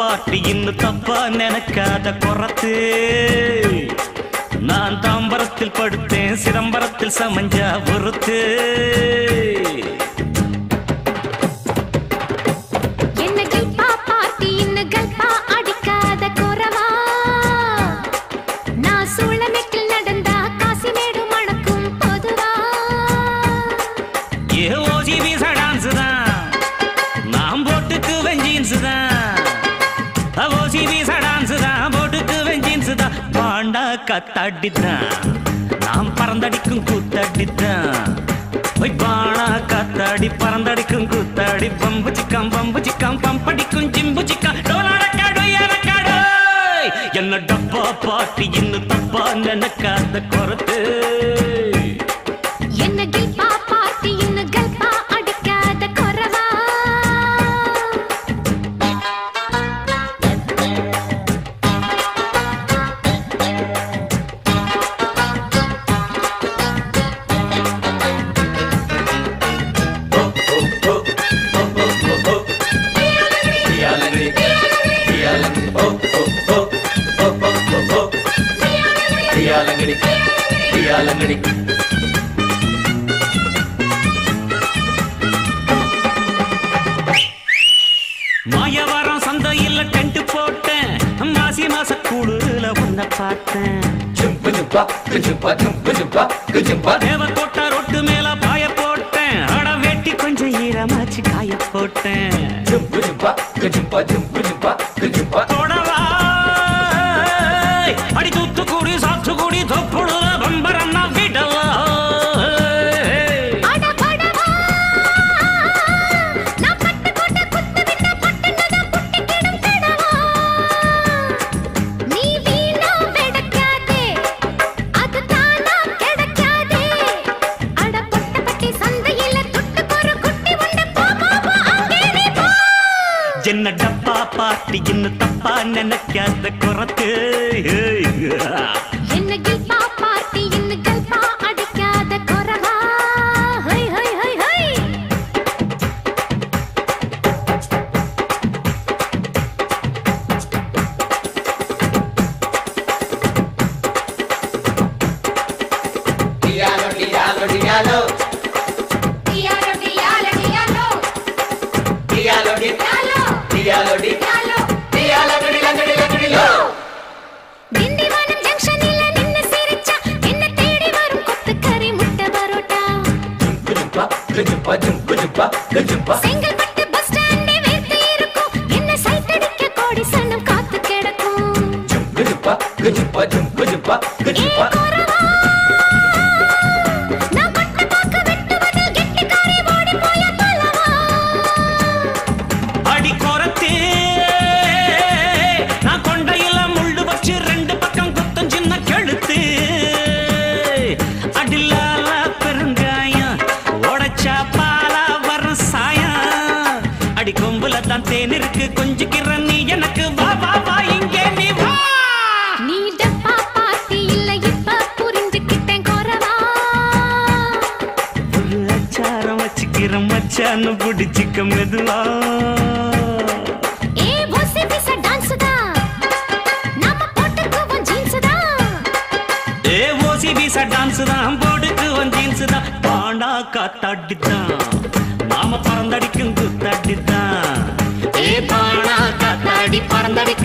பாட்டு இன்னும் தப்பா நினைக்காத குறத்து நான் தாம்பரத்தில் படுத்தேன் சிதம்பரத்தில் சமஞ்சா பொறுத்து என்ன கல்பா பார்ட்டி இன்னும் கல்பா அடிக்காத குறவா நான் சூழமெட்டில் நடந்தா காசிமேடு மணக்கும் பொதுவா ஏ ஓஜி வீச டான்ஸ் தான் நான் போட்டுக்கு வெஞ்சீன்ஸ் தான் ஓஜி வீச டான்ஸ் தான் போட்டுக்கு வெஞ்சீன்ஸ் தான் பாண்டா கத்தாடித்தான் நாம் பறந்தடிக்கும் கூத்தடித்தான் போய் பாணா காத்தாடி பறந்தடிக்கும் கூத்தாடி பம்பு சிக்கம் பம்பு சிக்கம் பம்படிக்கும் ஜிம்பு சிக்கம் டோலாடக்காடு ஏறக்காடு என்ன டப்பா பாட்டி இன்னும் தப்பா நினைக்காத குறத்து என்ன கல்பா பார்ட்டி இன்னும் கல்பா அடிக்காத குறவா மாயவரம் சந்தையில் டென்ட் போட்டேன் மாசி மாச கூடுல உன்னை பார்த்தேன் தேவக்கோட்டை ரொட்டு மேல பாய போட்டேன் அட வெட்டி கொஞ்சம் ஈரமாச்சு காய போட்டேன் தொடவா அடி தூத்துக்குடி சாத்துக்குடி தொப்புடுல பம்பரம் நான் விடவா அட படவா நான் பட்டு போட்ட குத்து விட்ட பட்டுனத புட்டிக்கிடும் தடவா நீ வீணா வெடக்காதே அது தானா கிடைக்காதே அட பொட்டப்பட்டி சந்தையில துட்டு ஒரு குட்டி உண்டு போ போ போ அங்கே நீ போ என்ன டப்பா பாட்டி இன்னும் தப்பா நினைக்காத குறத்து என்ன கில்பா பார்ட்டி இன்னும் கல்பா அடிக்காத குறவா hi hi hi hi Diallo, diallo, diallo. Diallo. Diallo. Tindivanam ஜங்ஷனில நின்னு சிரிச்சா, என்ன தேடி வரும் கொத்துக்கறி முட்டை பரோட்டா. செங்கல்பட்டு பஸ் ஸ்டாண்டே வேர்த்து இருக்கும். என்ன சைட் அடிக்க கோடி சனம் காத்து கிடக்கும். ஏ குறவா, நான் பட்ட பாக்கு வெட்டுவதில் கெட்டிக்காரி ஓடி போய பலவா. அடி குறத்து நான் கொண்டையில முள்ளு வச்சு ரெண்டு பக்கம் குத்தம் சின்ன கழுத்து அடிலால பெருங்காயம் உடைச்சா பாலா வரும் சாயம் அடி கொம்புல தான் தேன் இருக்கு கொஞ்சிக்கிற நீ எனக்கு வா வா வா இங்கே நீ வா நீ டப்பா பார்ட்டி இல்ல இப்ப புரிஞ்சுக்கிட்டேன் குறவா ஒரு அச்சாரம் வச்சுக்கிற மச்சான்னு பிடிச்சிக்க மெதுவா ஏ போசி பிச டான்ஸ் தான் நாம போட்டுக்குவோம் ஜீன்ஸ் தான் ஏ ஓசி வீசா டான்ஸ் தான் போடுக்கு வந்தீன்ஸ் தான் பாண்டா காத்தாடித்தான் நாம பறந்தடிக்கும் குத்தாடித்தான் ஏ பாண்டா காத்தாடி பறந்தடிக்கும்